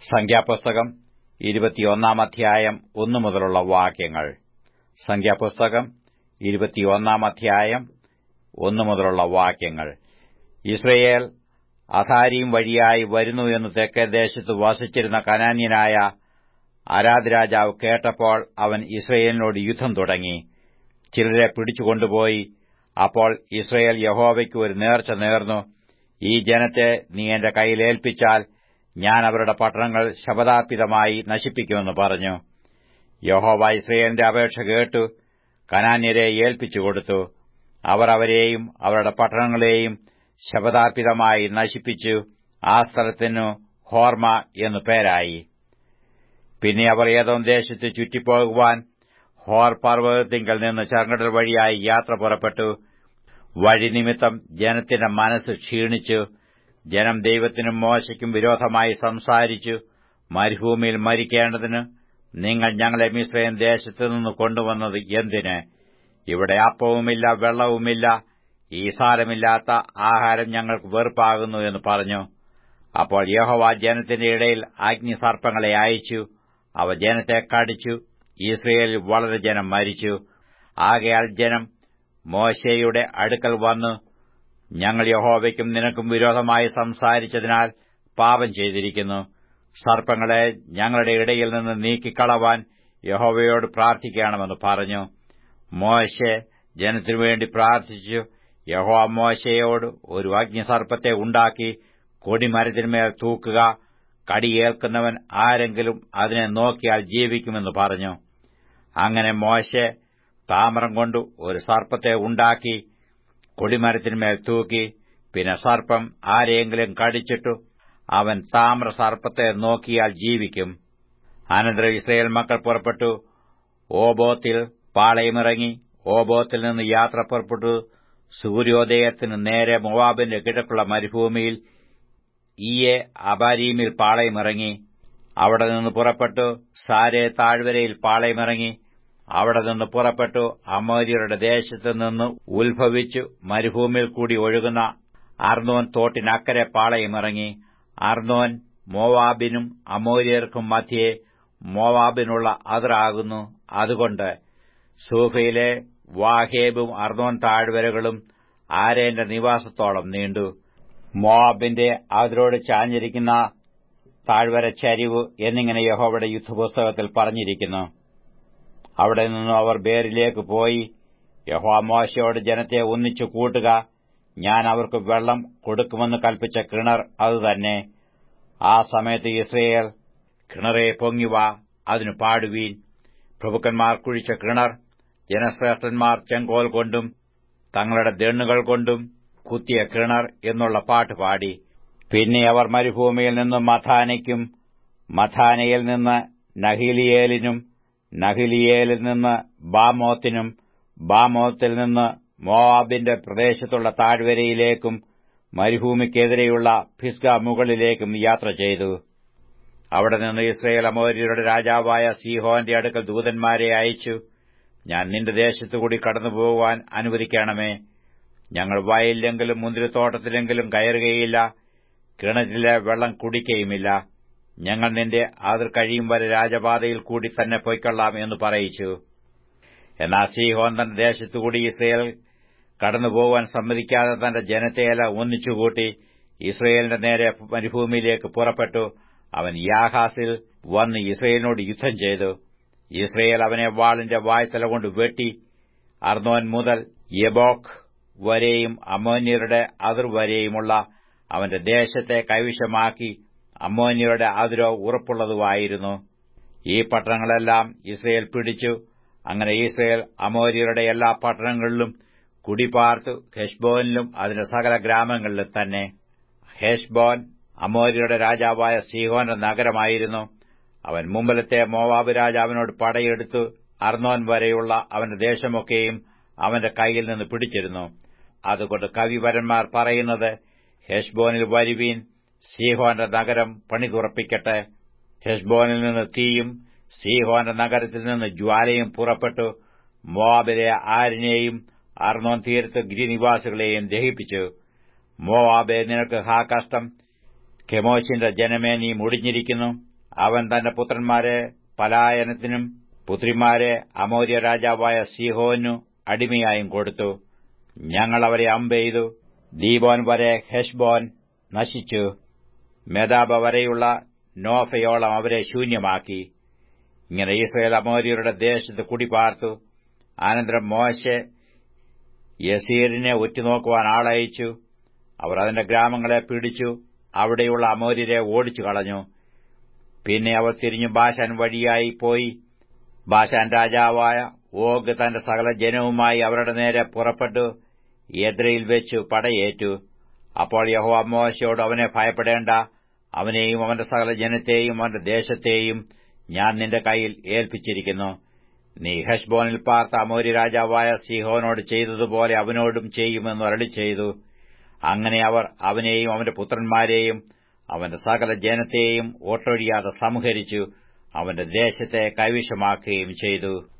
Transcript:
സംഖ്യാപുസ്തകം ഇരുപത്തിയൊന്നാം അധ്യായം ഒന്നു മുതലുള്ള വാക്യങ്ങൾ സംഖ്യാപുസ്തകം ഇരുപത്തിയൊന്നാം അധ്യായം ഒന്നു മുതലുള്ള വാക്യങ്ങൾ ഇസ്രയേൽ അധാരിയും വഴിയായി വരുന്നു എന്ന് തെക്കേ ദേശത്ത് വസിച്ചിരുന്ന കനാന്യനായ അരാദ് രാജാവ് കേട്ടപ്പോൾ അവൻ ഇസ്രയേലിനോട് യുദ്ധം തുടങ്ങി ചിലരെ പിടിച്ചുകൊണ്ടുപോയി അപ്പോൾ ഇസ്രയേൽ യഹോവയ്ക്ക് ഒരു നേർച്ച നേർന്നു ഈ ജനത്തെ നീ എന്റെ കയ്യിൽ ഏൽപ്പിച്ചാൽ ഞാൻ അവരുടെ പട്ടണങ്ങൾ ശപഥാപിതമായി നശിപ്പിക്കുമെന്ന് പറഞ്ഞു യഹോവ ഇസ്രയേലിന്റെ അപേക്ഷ കേട്ടു കനാന്യരെ ഏൽപ്പിച്ചുകൊടുത്തു അവർ അവരെയും അവരുടെ പട്ടണങ്ങളെയും ശപഥാർപ്പിതമായി നശിപ്പിച്ചു ആ സ്ഥലത്തിനു ഹോർമ എന്നു പേരായി പിന്നെ അവർ ഏതോ ദേശത്ത് ചുറ്റിപ്പോകുവാൻ ഹോർ പർവ്വതത്തിങ്കൽ നിന്ന് ചെങ്കടൽ വഴിയായി യാത്ര പുറപ്പെട്ടു വഴിനിമിത്തം ജനത്തിന്റെ മനസ്സ് ക്ഷീണിച്ചു ജനം ദൈവത്തിനും മോശയ്ക്കും വിരോധമായി സംസാരിച്ചു മരുഭൂമിയിൽ മരിക്കേണ്ടതിന് നിങ്ങൾ ഞങ്ങളെ മിശ്രയം ദേശത്തു നിന്ന് കൊണ്ടുവന്നത് എന്തിന് ഇവിടെ അപ്പവുമില്ല വെള്ളവുമില്ല ഈ സാരമില്ലാത്ത ആഹാരം ഞങ്ങൾക്ക് വെറുപ്പാകുന്നു എന്ന് പറഞ്ഞു അപ്പോൾ യഹോവ ജനത്തിന്റെ ഇടയിൽ അഗ്നിസർപ്പങ്ങളെ അയച്ചു അവ ജനത്തെ കടിച്ചു ഇസ്രയേലിൽ വളരെ ജനം മരിച്ചു ആകയാൽ ജനം മോശയുടെ അടുക്കൽ വന്നു ഞങ്ങൾ യഹോവയ്ക്കും നിനക്കും വിരോധമായി സംസാരിച്ചതിനാൽ പാപം ചെയ്തിരിക്കുന്നു സർപ്പങ്ങളെ ഞങ്ങളുടെ ഇടയിൽ നിന്ന് നീക്കിക്കളവാൻ യഹോവയോട് പ്രാർത്ഥിക്കണമെന്ന് പറഞ്ഞു മോശെ ജനത്തിനുവേണ്ടി പ്രാർത്ഥിച്ചു യഹോവ മോശയോട് ഒരു അഗ്നിസർപ്പത്തെ ഉണ്ടാക്കി കൊടിമരത്തിന്മേൽ തൂക്കുക കടിയേൽക്കുന്നവൻ ആരെങ്കിലും അതിനെ നോക്കിയാൽ ജീവിക്കുമെന്ന് പറഞ്ഞു അങ്ങനെ മോശെ താമരം കൊണ്ട് ഒരു സർപ്പത്തെ ഉണ്ടാക്കി കൊടിമരത്തിന്മേൽ തൂക്കി പിന്നെ സർപ്പം ആരെയെങ്കിലും കടിച്ചിട്ടു അവൻ താമ്ര സർപ്പത്തെ നോക്കിയാൽ ജീവിക്കും അനന്തരം ഇസ്രയേൽ മക്കൾ പുറപ്പെട്ടു ഓബോത്തിൽ പാളയമിറങ്ങി ഓബോത്തിൽ നിന്ന് യാത്ര പുറപ്പെട്ടു സൂര്യോദയത്തിന് നേരെ മൊവാബിന്റെ കിഴക്കുള്ള മരുഭൂമിയിൽ ഈയെ അബാരീമിൽ പാളയമിറങ്ങി അവിടെ നിന്ന് പുറപ്പെട്ടു സാരെ താഴ്വരയിൽ പാളയമിറങ്ങി അവിടെ നിന്ന് പുറപ്പെട്ടു അമോര്യരുടെ ദേശത്ത് നിന്ന് ഉത്ഭവിച്ചു മരുഭൂമിയിൽ കൂടി ഒഴുകുന്ന അർണോൻ തോട്ടിനക്കരെ പാളയമിറങ്ങി അർണോൻ മോവാബിനും അമോര്യർക്കും മധ്യേ മോവാബിനുള്ള അതിറാകുന്നു അതുകൊണ്ട് സൂഫയിലെ വാഹേബും അർണോൻ താഴ്വരകളും ആരേന്റെ നിവാസത്തോളം നീണ്ടു മോവാബിന്റെ അതിരോട് ചാഞ്ഞിരിക്കുന്ന താഴ്വര ചരിവ് എന്നിങ്ങനെ യഹോവയുടെ യുദ്ധപുസ്തകത്തിൽ പറഞ്ഞിരിക്കുന്നു അവിടെ നിന്നും അവർ ബേരിലേക്ക് പോയി യഹോ മോശയോട് ജനത്തെ ഒന്നിച്ചു കൂട്ടുക ഞാൻ അവർക്ക് വെള്ളം കൊടുക്കുമെന്ന് കൽപ്പിച്ച കിണർ അതുതന്നെ ആ സമയത്ത് ഇസ്രയേൽ കിണറെ പൊങ്ങിവാ അതിനു പാടുവീൻ പ്രഭുക്കന്മാർ കുഴിച്ച കിണർ ജനശ്രേഷ്ഠന്മാർ ചെങ്കോൽ കൊണ്ടും തങ്ങളുടെ ദണ്ണുകൾ കൊണ്ടും കുത്തിയ കിണർ എന്നുള്ള പാട്ട് പാടി പിന്നെ അവർ മരുഭൂമിയിൽ നിന്ന് മഥാനയ്ക്കും മഥാനയിൽ നിന്ന് നഹിലിയേലിനും നഹിലിയേലിൽ നിന്ന് ബാമോത്തിനും ബാമോത്തിൽ നിന്ന് മോവാബിന്റെ പ്രദേശത്തുള്ള താഴ്വരയിലേക്കും മരുഭൂമിക്കെതിരെയുള്ള ഫിസ്ഗ മുകളിലേക്കും യാത്ര ചെയ്തു അവിടെ നിന്ന് ഇസ്രയേൽ അമോര്യരുടെ രാജാവായ സീഹോന്റെ അടുക്കൽ ദൂതന്മാരെ അയച്ചു ഞാൻ നിന്റെ ദേശത്തുകൂടി കടന്നുപോകുവാൻ അനുവദിക്കണമേ ഞങ്ങൾ വയലിലെങ്കിലും മുന്തിരിത്തോട്ടത്തിലെങ്കിലും കയറുകയില്ല കിണറ്റിലെ വെള്ളം കുടിക്കുകയുമില്ല ഞങ്ങൾ നിന്റെ അതിർ കഴിയും വരെ രാജപാതയിൽ കൂടി തന്നെ പൊയ്ക്കൊള്ളാം എന്ന് പറയിച്ചു എന്നാൽ സീഹോൻ തന്റെ ദേശത്തുകൂടി ഇസ്രയേൽ കടന്നുപോകാൻ സമ്മതിക്കാതെ തന്റെ ജനത്തെയെല്ലാം ഒന്നിച്ചുകൂട്ടി ഇസ്രയേലിന്റെ നേരെ മരുഭൂമിയിലേക്ക് പുറപ്പെട്ടു അവൻ യാഹാസിൽ വന്ന് ഇസ്രയേലിനോട് യുദ്ധം ചെയ്തു ഇസ്രയേൽ അവനെ വാളിന്റെ വായ്ത്തല കൊണ്ട് വെട്ടി അർണോൻ മുതൽ യബോക്ക് വരെയും അമോന്യരുടെ അതിർ വരെയുമുള്ള അവന്റെ ദേശത്തെ കൈവശമാക്കി അമ്മോന്യരുടെ അതിരോ ഉറപ്പുള്ളതുമായിരുന്നു ഈ പട്ടണങ്ങളെല്ലാം ഇസ്രയേൽ പിടിച്ചു അങ്ങനെ ഇസ്രയേൽ അമോര്യരുടെ എല്ലാ പട്ടണങ്ങളിലും കുടിപാർത്തു ഹെഷ്ബോനിലും അതിന്റെ സകല ഗ്രാമങ്ങളിലും തന്നെ ഹെഷ്ബോൻ അമോര്യരുടെ രാജാവായ സീഹോന്റെ നഗരമായിരുന്നു അവൻ മുമ്പിലത്തെ മോവാബ് രാജാവിനോട് പടയെടുത്തു അർണോൻ വരെയുള്ള അവന്റെ ദേശമൊക്കെയും അവന്റെ കൈയിൽ നിന്ന് പിടിച്ചിരുന്നു അതുകൊണ്ട് കവിവരന്മാർ പറയുന്നത് ഹെഷ്ബോനിൽ വരുവീൻ സീഹോന്റെ നഗരം പണിതുറപ്പിക്കട്ടെ ഹെഷ്ബോനിൽ നിന്ന് തീയും സീഹോന്റെ നഗരത്തിൽ നിന്ന് ജ്വാലയും പുറപ്പെട്ടു മോവാബിലെ ആരിനെയും അർണോൻ തീരത്ത് ഗിരിനിവാസികളെയും ദഹിപ്പിച്ചു മോവാബെ നിനക്ക് ഹാ കഷ്ടം കെമോശിന്റെ ജനമേ നീ മുടിഞ്ഞിരിക്കുന്നു അവൻ തന്റെ പുത്രന്മാരെ പലായനത്തിനും പുത്രിമാരെ അമോര്യ രാജാവായ സീഹോനു അടിമയായും കൊടുത്തു ഞങ്ങൾ അവരെ അമ്പെയ്തു ദീബോൻ വരെ ഹെഷ്ബോൻ നശിച്ചു മെതാബ വരെയുള്ള നോഫയോളം അവരെ ശൂന്യമാക്കി ഇങ്ങനെ ഇസ്രയേൽ അമോര്യരുടെ ദേശത്ത് കുടിപാർത്തു അനന്തരം മോശെ യസീറിനെ ഒറ്റുനോക്കുവാൻ ആളയച്ചു അവർ അതിന്റെ ഗ്രാമങ്ങളെ പിടിച്ചു അവിടെയുള്ള അമോര്യരെ ഓടിച്ചു കളഞ്ഞു പിന്നെ അവർ തിരിഞ്ഞു ബാഷാൻ വഴിയായി പോയി ബാഷാൻ രാജാവായ ഓഗ് തന്റെ സകല ജനവുമായി അവരുടെ നേരെ പുറപ്പെട്ടു യദ്രയിൽ വെച്ചു പടയേറ്റു അപ്പോൾ യഹോ മോശയോട് അവനെ ഭയപ്പെടേണ്ട അവനെയും അവന്റെ സകല ജനത്തെയും അവന്റെ ദേശത്തെയും ഞാൻ നിന്റെ കയ്യിൽ ഏൽപ്പിച്ചിരിക്കുന്നു നീ ഹഷ്ബോനിൽ പാർത്ത അമോരി രാജാവായ സിഹോനോട് ചെയ്തതുപോലെ അവനോടും ചെയ്യുമെന്ന് അരളി ചെയ്തു അങ്ങനെ അവർ അവനെയും അവന്റെ പുത്രന്മാരെയും അവന്റെ സകല ജനത്തെയും ഒട്ടൊഴിയാതെ സംഹരിച്ചു അവന്റെ ദേശത്തെ കൈവശമാക്കുകയും ചെയ്തു